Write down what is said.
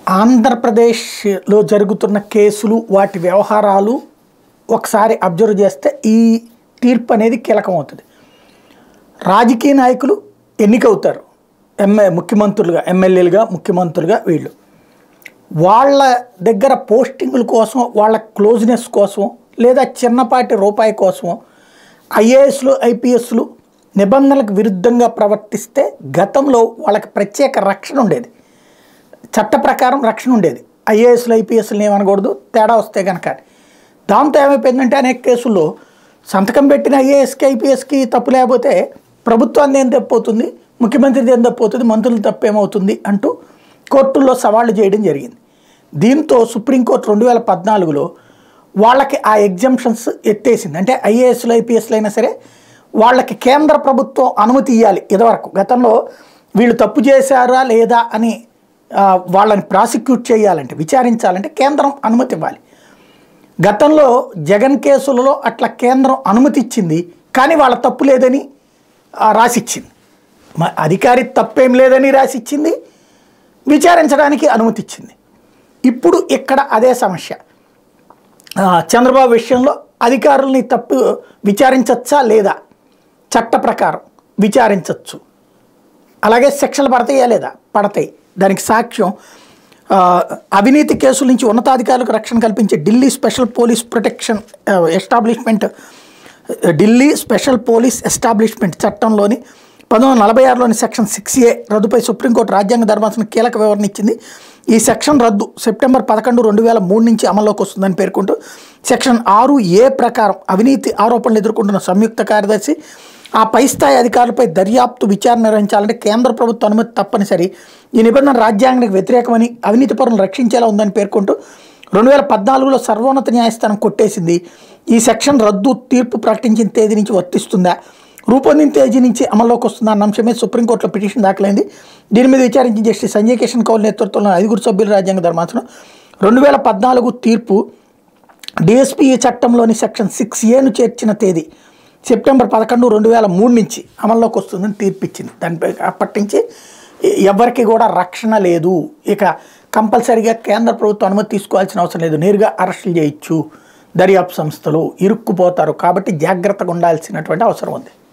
ఆంధ్రప్రదేశ్లో జరుగుతున్న కేసులు వాటి వ్యవహారాలు ఒకసారి అబ్జర్వ్ చేస్తే ఈ తీర్పు అనేది కీలకం అవుతుంది రాజకీయ నాయకులు ఎన్నికవుతారు ఎంఏ ముఖ్యమంత్రులుగా ఎమ్మెల్యేలుగా ముఖ్యమంత్రులుగా వీళ్ళు వాళ్ళ దగ్గర పోస్టింగుల కోసం వాళ్ళ క్లోజ్నెస్ కోసం లేదా చిన్నపాటి రూపాయి కోసం ఐఏఎస్లు ఐపీఎస్లు నిబంధనలకు విరుద్ధంగా ప్రవర్తిస్తే గతంలో వాళ్ళకి ప్రత్యేక రక్షణ ఉండేది చట్ట ప్రకారం రక్షణ ఉండేది ఐఏఎస్లు ఐపీఎస్లు ఏమనకూడదు తేడా వస్తే కనుక దాంతో ఏమైపోయిందంటే అనేక కేసుల్లో సంతకం పెట్టిన ఐఏఎస్కి ఐపీఎస్కి తప్పు లేకపోతే ప్రభుత్వాన్ని ఏం తప్పవుతుంది ముఖ్యమంత్రిది ఏం తప్పవుతుంది మంత్రులు తప్పేమవుతుంది అంటూ కోర్టుల్లో సవాళ్లు చేయడం జరిగింది దీంతో సుప్రీంకోర్టు రెండు వేల పద్నాలుగులో వాళ్ళకి ఆ ఎగ్జంప్షన్స్ ఎత్తేసింది అంటే ఐఏఎస్లు ఐపీఎస్లు అయినా సరే వాళ్ళకి కేంద్ర ప్రభుత్వం అనుమతి ఇవ్వాలి ఇదివరకు గతంలో వీళ్ళు తప్పు చేశారా లేదా అని ఆ, వాళ్ళని ప్రాసిక్యూట్ చేయాలంటే విచారించాలంటే కేంద్రం అనుమతి ఇవ్వాలి గతంలో జగన్ కేసులలో అట్లా కేంద్రం అనుమతి ఇచ్చింది కానీ వాళ్ళ తప్పు లేదని ఆ, రాసిచ్చింది మ- అధికారి తప్పేం లేదని రాసిచ్చింది విచారించడానికి అనుమతి ఇచ్చింది ఇప్పుడు ఇక్కడ అదే సమస్య ఆ, చంద్రబాబు విషయంలో అధికారుల్ని తప్పు విచారించచ్చా లేదా చట్ట ప్రకారం విచారించవచ్చు అలాగే శిక్షలు పడతాయా లేదా పడతాయి దానికి సాక్ష్యం ఆ, అవినీతి కేసుల నుంచి ఉన్నతాధికారులకు రక్షణ కల్పించే ఢిల్లీ స్పెషల్ పోలీస్ ప్రొటెక్షన్ ఆ, establishment Delhi special police establishment చట్టంలోని పంతొమ్మిది వందల నలభై ఆరులోని సెక్షన్ సిక్స్ ఏ రద్దుపై సుప్రీంకోర్టు రాజ్యాంగ ధర్మాసనం కీలక వివరణ ఇచ్చింది ఈ సెక్షన్ రద్దు సెప్టెంబర్ పదకొండు రెండు వేల మూడు నుంచి అమల్లోకి వస్తుందని పేర్కొంటూ సెక్షన్ ఆరు ఏ ప్రకారం అవినీతి ఆరోపణలు ఎదుర్కొంటున్న సంయుక్త కార్యదర్శి ఆ పై స్థాయి అధికారులపై దర్యాప్తు విచారణ నిర్వహించాలంటే కేంద్ర ప్రభుత్వ అనుమతి తప్పనిసరి ఈ నిబంధన రాజ్యాంగానికి వ్యతిరేకమని అవినీతి పరులను రక్షించేలా ఉందని పేర్కొంటూ రెండు వేల పద్నాలుగులో సర్వోన్నత న్యాయస్థానం కొట్టేసింది ఈ సెక్షన్ రద్దు తీర్పు ప్రకటించిన తేదీ నుంచి వర్తిస్తుందా రూపొందిన తేదీ నుంచి అమల్లోకి వస్తుందా అన్న అంశమే సుప్రీంకోర్టులో పిటిషన్ దాఖలైంది దీని మీద విచారించిన జస్టిస్ సంజయ్ కిషన్ కౌల్ నేతృత్వంలో ఐదుగురు సభ్యుల రాజ్యాంగ ధర్మాసనం రెండు వేల పద్నాలుగు తీర్పు డిఎస్పీ చట్టంలోని సెక్షన్ సిక్స్ ఏను చేర్చిన తేదీ సెప్టెంబర్ పదకొండు రెండు వేల మూడు నుంచి అమల్లోకి వస్తుందని తీర్పిచ్చింది దానిపై అప్పటి నుంచి ఎవరికి కూడా రక్షణ లేదు ఇక కంపల్సరీగా కేంద్ర ప్రభుత్వం అనుమతి తీసుకోవాల్సిన అవసరం లేదు నేరుగా అరెస్టులు చేయొచ్చు దర్యాప్తు సంస్థలు ఇరుక్కుపోతారు కాబట్టి జాగ్రత్తగా ఉండాల్సినటువంటి అవసరం ఉంది